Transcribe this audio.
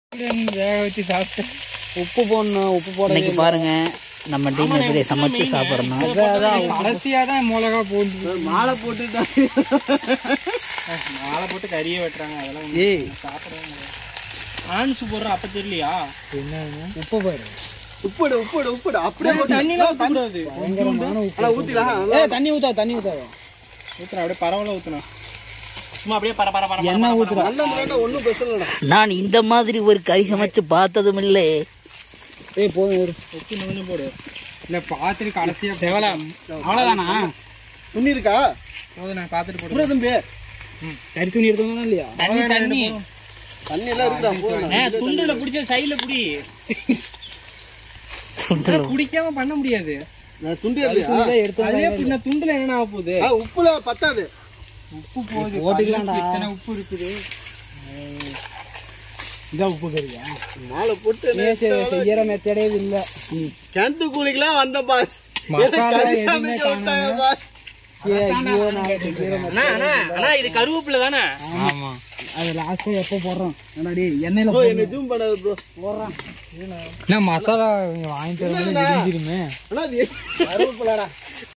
வேக வச்சு சாப்பிட்டு உப்பு போடணும் உப்பு போட இன்னைக்கு பாருங்க நம்ம டீம் எப்படி சமைச்சு சாப்பிட்றோம் கடைசியா தான் மிளகா போட்டு மாலை போட்டுட்டா மாலை போட்டு கறியே வெட்டுறாங்க அதெல்லாம் ஏய் ஆன்ஸ் போடுற அப்ப தெரியலையா உப்பு பாரு உப்புடு உப்புடு உப்புடு அப்படியே போட்டு தண்ணிலாம் ஊத்தக்கூடாது ஆனா ஊத்திலாம் ஏய் தண்ணி ஊத்தா தண்ணி ஊத்தா ஊத்துறேன் அப்படியே பரவாயில்ல ஊத்துனேன் சும்மா அப்படியே பர பர பர என்ன ஊத்துறா நல்ல முறையில ஒண்ணும் பிரச்சனை இல்லடா நான் இந்த மாதிரி ஒரு கறி சமைச்சு பார்த்ததும் இல்லை ஏய் போதும் ஒரு உப்பு கொஞ்சம் போடு இல்ல பாத்துட்டு கடைசியா செவலா அவ்வளவுதானா துணி இருக்கா போதும் நான் பாத்துட்டு போடு புரிய தம்பி கறி துணி எடுத்தோம்னா இல்லையா தண்ணி தண்ணி தண்ணி எல்லாம் இருக்குடா போதும் துண்டுல பிடிச்ச சைடுல புடி குடிக்காம பண்ண முடியாது நான் துண்டி இல்லையா அதே பின்ன துண்டுல என்ன ஆக போகுது ஆ, உப்புல பத்தாது உப்பு போகுது போட்டுக்கலாம்டா இத்தனை உப்பு இருக்குது இதான் உப்பு கறியா மாலை போட்டு செய்யற மெத்தடே இல்ல கிணத்து கூலிக்கெல்லாம் வந்த பாஸ் மசாலா கறி எதுவுமே சமைக்க விட்டாங்க பாஸ் அண்ணா இது கருவேப்பிலை தானே ஆமா அது லாஸ்டா எப்போ போடுறோம் எண்ணெயில ப்ரோ என்ன ஜூம் பண்ணாது ப்ரோ என்ன மசாலா வாங்கிட்டு வரும்போது அண்ணா அது கருவேப்பிலடா